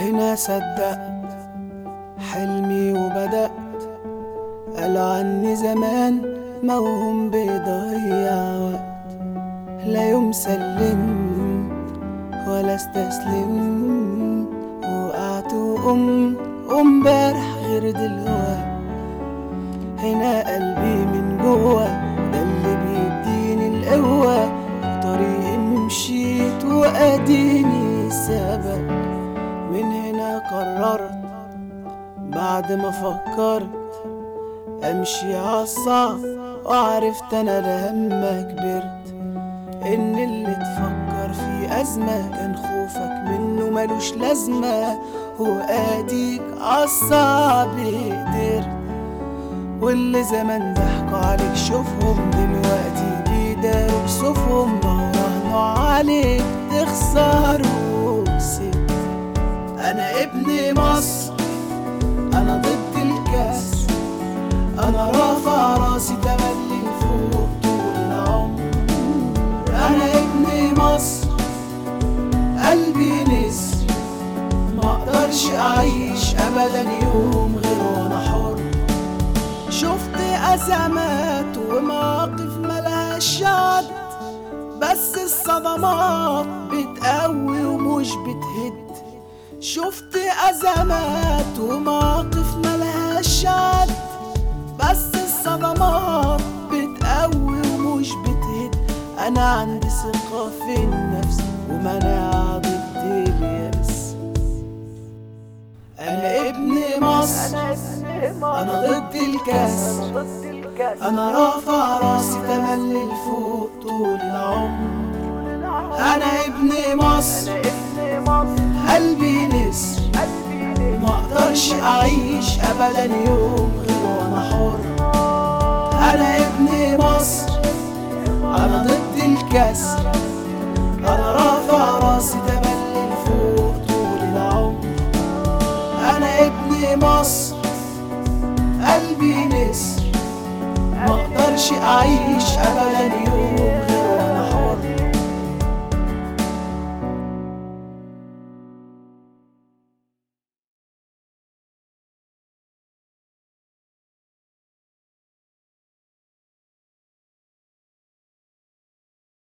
هنا صدقت حلمي وبدأت قال عني زمان موهوم بيضيع وقت لا يوم سلمت ولا استسلمت وقعت وقمت وامبارح غير دلوقت هنا قلبي من جوه ده اللي بيديني القوة طريق مشيت واديني سبق من هنا قررت بعد ما فكرت امشي عالصعب وعرفت انا لما كبرت ان اللي تفكر في ازمة كان خوفك منه ملوش لازمة واديك عالصعب قدرت واللي زمان ضحكوا عليك شوفهم دلوقتي بيداروا بصوفهم براهنوا عليك تخسر وكسبت انا ابن مصر انا ضد الكاس انا رافع راسي تملي لفوق طول العمر انا ابن مصر قلبي نسر ما اقدرش اعيش ابدا يوم غير وانا حر شفت ازمات ومواقف ملهاش عد بس الصدمات بتقوي ومش بتهد شفت ازمات ومواقف ملهاش عد بس الصدمات بتقوي ومش بتهد انا عندي ثقة في النفس ومناعة ضد اليأس انا ابن مصر انا ضد الكاس انا رافع راسي تملي لفوق طول العمر انا ابن مصر قلبي نسر ما اقدرش اعيش ابدا يوم غير وانا حر انا ابن مصر انا ضد الكسر انا رافع